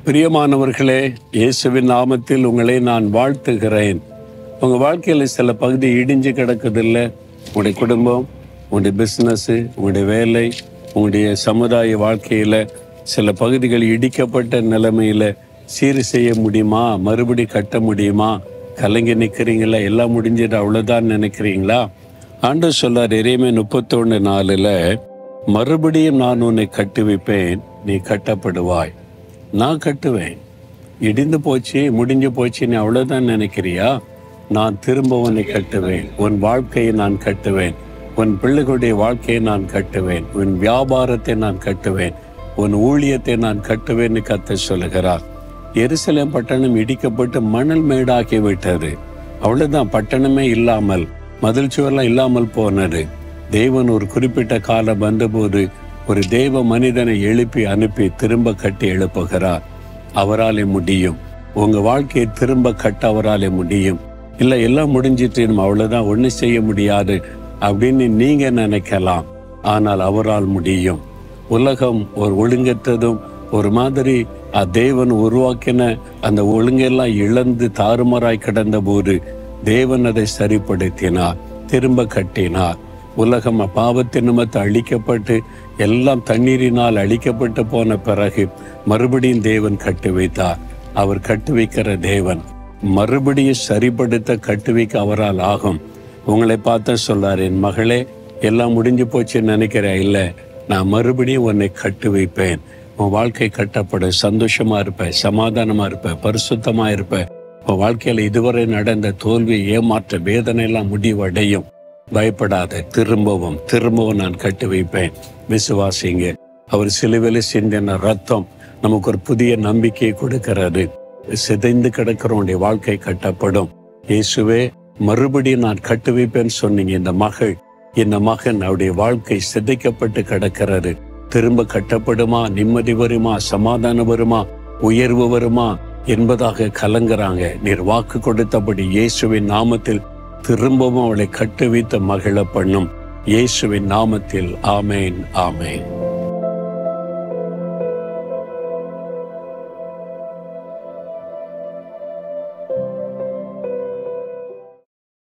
பிரியமானவர்களே இயேசுவின் நாமத்தில் உங்களை நான் வாழ்த்துகிறேன் உங்க வாழ்க்கையில சில பகுதி இடிஞ்சு கிடக்குதில்ல உங்களுடைய குடும்பம் உங்களுடைய பிசினஸ் உங்களுடைய வேலை உங்களுடைய சமுதாய வாழ்க்கையில சில பகுதிகள் இடிக்கப்பட்ட நிலைமையில சீர் செய்ய முடியுமா மறுபடி கட்ட முடியுமா கலங்கி நிக்கிறீங்களா எல்லாம் முடிஞ்சது அவ்வளவுதான் நினைக்கிறீங்களா ஆண்டவர் சொல்லார் இறைமை முப்பத்தொன்னு நாலுல மறுபடியும் நான் உன்னை கட்டுவிப்பேன் நீ கட்டப்படுவாய் நான் கட்டுவேன் இடிந்து போச்சு முடிஞ்சு போச்சு நீ அவ்வளவுதான் நினைக்கிறியா நான் திரும்ப உன்னை கட்டுவேன் உன் வாழ்க்கையை நான் கட்டுவேன் உன் பிள்ளைகளுடைய வாழ்க்கையை நான் கட்டுவேன் உன் வியாபாரத்தை நான் கட்டுவேன் உன் ஊழியத்தை நான் கட்டுவேன்னு கத்த சொல்லுகிறார் எருசலேம் பட்டணம் இடிக்கப்பட்டு மணல் மேடாக்கி விட்டது அவ்வளவுதான் பட்டணமே இல்லாமல் மதில் சுவர்லாம் இல்லாமல் போனது தேவன் ஒரு குறிப்பிட்ட காலம் வந்தபோது ஒரு தேவ மனிதனை எழுப்பி அனுப்பி திரும்ப கட்டி எழுப்புகிறார் அவராலே முடியும் உங்க வாழ்க்கையை திரும்ப கட்ட அவராலே முடியும் இல்ல எல்லாம் முடிஞ்சிட்டு நம்ம அவ்வளவுதான் ஒண்ணு செய்ய முடியாது அப்படின்னு நீங்க நினைக்கலாம் ஆனால் அவரால் முடியும் உலகம் ஒரு ஒழுங்கற்றதும் ஒரு மாதிரி அஹ், தேவன் உருவாக்கின அந்த ஒழுங்கெல்லாம் இழந்து தாறுமாறாய் கிடந்த போது தேவன் அதை சரிப்படுத்தினார் திரும்ப கட்டினார் உலகம் பாவத்தின் நிமித்த அழிக்கப்பட்டு எல்லாம் தண்ணீரினால் அழிக்கப்பட்டு போன பிறகு மறுபடியும் தேவன் கட்டி வைத்தார் அவர் கட்டி வைக்கிற தேவன் மறுபடியும் சரிப்படுத்த கட்டி வைக்க அவரால் ஆகும் உங்களை பார்த்தா சொல்றார் என் மகளே எல்லாம் முடிஞ்சு போச்சுன்னு நினைக்கிறேன் இல்ல நான் மறுபடியும் உன்னை கட்டு வைப்பேன் உன் வாழ்க்கை கட்டப்பட சந்தோஷமா இருப்ப சமாதானமா இருப்ப பரிசுத்தமா இருப்ப உன் வாழ்க்கையில இதுவரை நடந்த தோல்வி ஏமாற்ற வேதனை எல்லாம் முடிவடையும் பயப்படாத திரும்பவும் திரும்பவும் நான் கட்டி வைப்பேன் விசுவாசிங்க அவர் சிலுவையில் சிந்தின ரத்தம் நமக்கு ஒரு புதிய நம்பிக்கையை கொடுக்கிறது சிதைந்து கிடக்கிறவனுடைய வாழ்க்கை கட்டப்படும் இயேசுவே மறுபடியும் நான் கட்டு வைப்பேன்னு சொன்னீங்க இந்த மகள் இந்த மகன் அவருடைய வாழ்க்கை சிதைக்கப்பட்டு கிடக்கிறது திரும்ப கட்டப்படுமா நிம்மதி வருமா சமாதானம் வருமா உயர்வு வருமா என்பதாக கலங்குறாங்க நீர் வாக்கு கொடுத்தபடி இயேசுவின் நாமத்தில் திரும்பவும் அவளை கட்டுவித்த மகிழ பண்ணும் இயேசுவின் நாமத்தில் ஆமேன் ஆமேன்